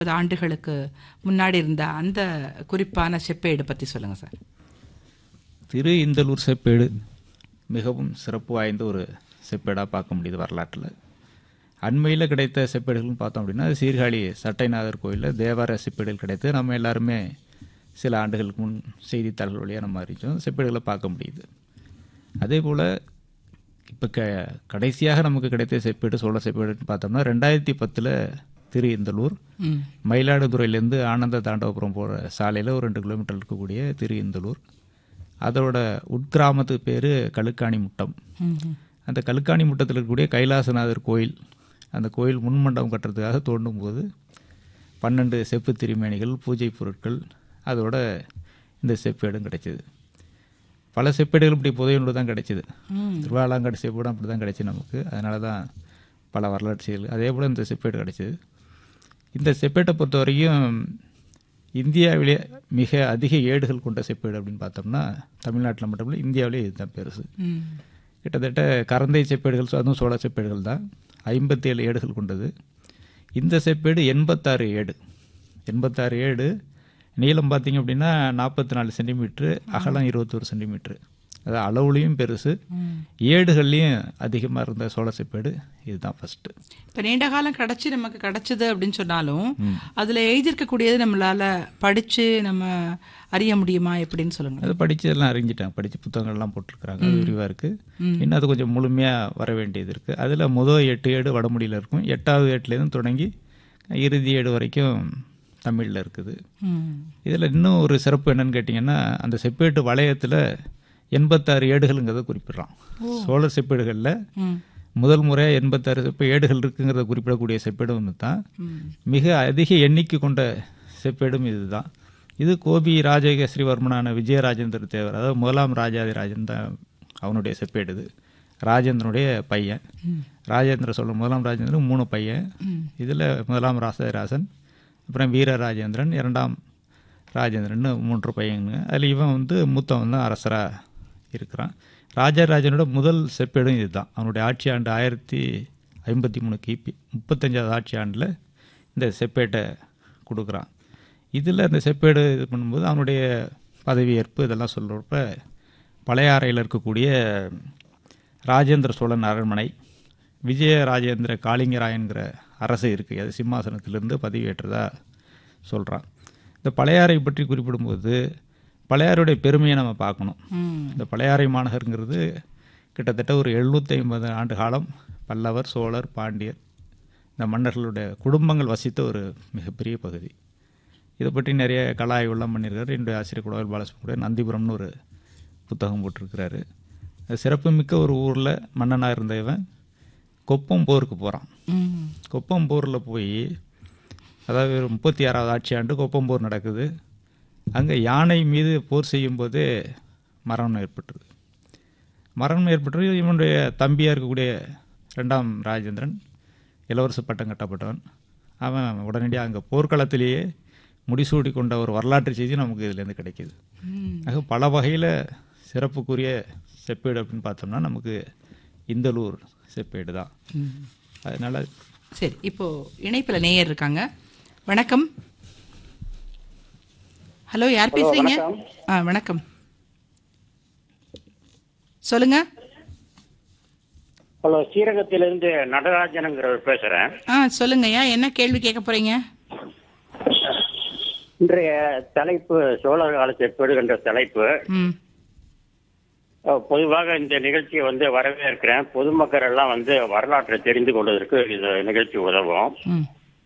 இருபது ஆண்டுகளுக்கு முன்னாடி இருந்த அந்த குறிப்பான செப்பேடு பற்றி சொல்லுங்க சார் திரு இந்தலூர் செப்பேடு மிகவும் சிறப்பு வாய்ந்த ஒரு செப்பேடாக பார்க்க முடியுது வரலாற்றில் அண்மையில் கிடைத்த செப்பேடுகள்னு பார்த்தோம் அப்படின்னா சீர்காழி சட்டைநாதர் கோயிலில் தேவார செப்பேடுகள் கிடைத்து நம்ம எல்லாருமே சில ஆண்டுகளுக்கு முன் செய்தித்தாள்கள் வழியாக நம்ம அறிஞ்சோம் செப்பேடுகளை பார்க்க முடியுது அதே போல் இப்போ க கடைசியாக நமக்கு கிடைத்த செப்பேடு சோழ செப்பேடுன்னு பார்த்தோம்னா ரெண்டாயிரத்தி பத்தில் திரு இந்தலூர் ம் மயிலாடுதுறையிலேருந்து ஆனந்த தாண்டவபுரம் போகிற சாலையில் ஒரு ரெண்டு கிலோமீட்டர் இருக்கக்கூடிய திரு இந்தலூர் அதோட உட்கிராமத்து பேர் கழுக்காணி முட்டம் ம் ம். அந்த கழுக்காணி முட்டத்தில் இருக்கக்கூடிய கைலாசநாதர் கோயில் அந்த கோயில் முன்மண்டபம் கட்டுறதுக்காக தோண்டும் போது பன்னெண்டு செப்பு திருமேனிகள் பூஜை பொருட்கள் அதோட இந்த செப்பேடும் கிடைச்சிது பல செப்பேடுகள் இப்படி புதையுண்டு தான் கிடைச்சிது ம் திருவாலாங்காடு செப்பேடும் அப்படி தான் கிடைச்சி நமக்கு அதனால தான் பல வரலாற்று செயல்கள் அதே போல் இந்த செப்பேடு கிடைச்சிது இந்த செப்பேட்டை பொறுத்த வரைக்கும் இந்தியாவிலே மிக அதிக ஏடுகள் கொண்ட செப்பேடு அப்படின்னு பார்த்தோம்னா தமிழ்நாட்டில் மட்டும் இல்லை இந்தியாவிலே இதுதான் பெருசு ம் கிட்டத்தட்ட கரந்தை செப்பேடுகள் அதுவும் சோழ செப்பேடுகள் தான் ஐம்பத்தேழு ஏடுகள் கொண்டது இந்த செப்பேடு எண்பத்தாறு ஏடு எண்பத்தாறு ஏடு நீளம் பார்த்தீங்க அப்படின்னா நாற்பத்தி நாலு சென்டிமீட்ரு அகலம் இருபத்தோரு சென்டிமீட்ரு அது அளவுலேயும் பெருசு ம் ஏடுகள்லையும் அதிகமாக இருந்த சோழ செப்பேடு இதுதான் ஃபஸ்ட்டு இப்போ நீண்ட காலம் கிடைச்சி நமக்கு கிடைச்சது அப்படின்னு சொன்னாலும் அதில் எழுதியிருக்கக்கூடியது நம்மளால படித்து நம்ம அறிய முடியுமா எப்படின்னு சொல்லுங்க அது படித்து எல்லாம் அறிஞ்சிட்டாங்க படித்து புத்தகங்கள்லாம் போட்டிருக்கிறாங்க அது விரிவாக இருக்குது இன்னும் அது கொஞ்சம் முழுமையாக வர வேண்டியது இருக்குது அதில் முதல் எட்டு ஏடு வடமொழியில் இருக்கும் எட்டாவது ஏட்டுலேருந்து தொடங்கி இறுதி ஏடு வரைக்கும் தமிழில் இருக்குது ம் இதில் இன்னும் ஒரு சிறப்பு என்னன்னு கேட்டிங்கன்னா அந்த செப்பேட்டு வளையத்தில் எண்பத்தாறு ஏடுகள்ங்கிறத குறிப்பிடுறான் சோழர் செப்பேடுகளில் ம் முதல் முறையாக எண்பத்தாறு செப்ப ஏடுகள் இருக்குங்கிறத குறிப்பிடக்கூடிய செப்பேடும் ஒன்று தான் ம் மிக அதிக எண்ணிக்கை கொண்ட செப்பேடும் இதுதான் இது கோபி ராஜகேசரிவர்மனான விஜயராஜேந்திர தேவர் அதாவது முதலாம் ராஜாதிராஜன் தான் அவனுடைய செப்பேடு இது ராஜேந்திரனுடைய பையன் ராஜேந்திர சோழன் முதலாம் ராஜேந்திரன் மூணு பையன் இதில் முதலாம் ராசராசன் அப்புறம் வீர ராஜேந்திரன் இரண்டாம் ராஜேந்திரன் மூன்று பையனுங்க அதில் இவன் வந்து மூத்தவன் தான் அரசராக இருக்கிறான் ராஜராஜனோட முதல் செப்பேடும் இதுதான் அவனுடைய ஆட்சி ஆண்டு ஆயிரத்தி ஐம்பத்தி மூணு கிபி முப்பத்தஞ்சாவது ஆட்சி ஆண்டில் இந்த செப்பேட்டை கொடுக்குறான் இதில் இந்த செப்பேடு இது பண்ணும்போது அவனுடைய பதவியேற்பு இதெல்லாம் சொல்கிறப்ப பழையாறையில் இருக்கக்கூடிய ராஜேந்திர சோழன் அரண்மனை விஜய ராஜேந்திர காளிங்கராயன்கிற அரசு இருக்குது அது சிம்மாசனத்திலிருந்து பதவியேற்றதா சொல்கிறான் இந்த பழையாறை பற்றி குறிப்பிடும்போது பழையாறுடைய பெருமையை நம்ம பார்க்கணும் ம் இந்த பழையாறை மாநகருங்கிறது கிட்டத்தட்ட ஒரு எழுநூற்றி ஐம்பது ஆண்டு காலம் பல்லவர் சோழர் பாண்டியர் இந்த மன்னர்களுடைய குடும்பங்கள் வசித்த ஒரு மிகப்பெரிய பகுதி இதை பற்றி நிறைய கலா ஆய்வுலாம் பண்ணியிருக்காரு என்னுடைய ஆசிரியர் குடவல் பாலசுப்ரமணியம் கூட நந்திபுரம்னு ஒரு புத்தகம் போட்டிருக்கிறாரு அது சிறப்புமிக்க ஒரு ஊரில் மன்னனாக இருந்த இவன் கொப்பம் போருக்கு போகிறான் ம் கொப்பம் போரில் போய் அதாவது ஒரு முப்பத்தி ஆறாவது ஆட்சி ஆண்டு கொப்பம் போர் நடக்குது அங்கே யானை மீது போர் செய்யும்போதே மரணம் ஏற்பட்டுருது மரணம் ஏற்பட்டு இவனுடைய தம்பியாக இருக்கக்கூடிய ரெண்டாம் ராஜேந்திரன் இளவரசு பட்டம் கட்டப்பட்டவன் அவன் உடனடியாக அங்கே போர்க்களத்திலேயே முடிசூடி கொண்ட ஒரு வரலாற்று செய்தி நமக்கு இதுலேருந்து கிடைக்கிது ம் ஆக பல வகையில் சிறப்புக்குரிய செப்பேடு அப்படின்னு பார்த்தோம்னா நமக்கு இந்தலூர் செப்பேடு தான் ம் அதனால் சரி இப்போ இணைப்பில் நேயர் இருக்காங்க வணக்கம் ஹலோ யார் பேசுறீங்க ஆ வணக்கம் சொல்லுங்க ஹலோ ஸ்ரீரங்கத்திலிருந்து நடராஜனுங்கிறவர் பேசுறேன் ஆ சொல்லுங்கய்யா என்ன கேள்வி கேட்க போறீங்க இன்றைய தலைப்பு சோழர் கால செப்பேடு என்ற தலைப்பு ம் அஹ், பொதுவாக இந்த நிகழ்ச்சியை வந்து வரவேற்கிறேன் பொதுமக்கள் எல்லாம் வந்து வரலாற்றை தெரிந்து கொள்வதற்கு இந்த நிகழ்ச்சி உதவும் ம்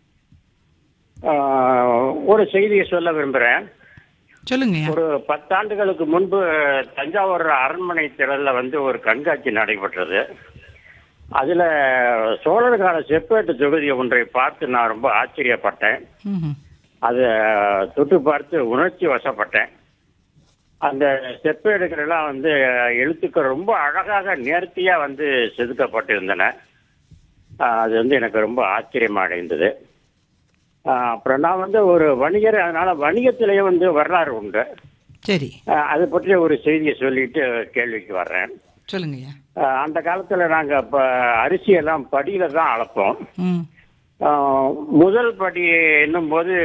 அஹ், ஒரு செய்தியை சொல்ல விரும்புகிறேன் சொல்லுங்கய்யா ஒரு பத்தாண்டுகளுக்கு முன்பு தஞ்சாவூர் அரண்மனை திடல்ல வந்து ஒரு கண்காட்சி நடைபெற்றது அதுல சோழர் கால செப்பேட்டு தொகுதி ஒன்றை பார்த்து நான் ரொம்ப ஆச்சரியப்பட்டேன் ம் அதை தொட்டு பார்த்து உணர்ச்சி வசப்பட்டேன் அந்த செப்பேடுகள் எல்லாம் வந்து எழுத்துக்கள் ரொம்ப அழகாக நேர்த்தியா வந்து செதுக்கப்பட்டிருந்தன ஆஹ் அது வந்து எனக்கு ரொம்ப ஆச்சரியமா அடைந்தது ஆஹ் அப்புறம் நான் வந்து ஒரு வணிகர் அதனால வணிகத்திலேயே வந்து வரலாறு உண்டு சரி ஆஹ் அதை பற்றிய ஒரு செய்தியை சொல்லிட்டு கேள்விக்கு வர்றேன் சொல்லுங்கய்யா ஆஹ் அந்த காலத்துல நாங்க இப்ப அரிசி எல்லாம் படியில தான் அளப்போம் ம் ஆஹ், முதல் படி என்னும்போது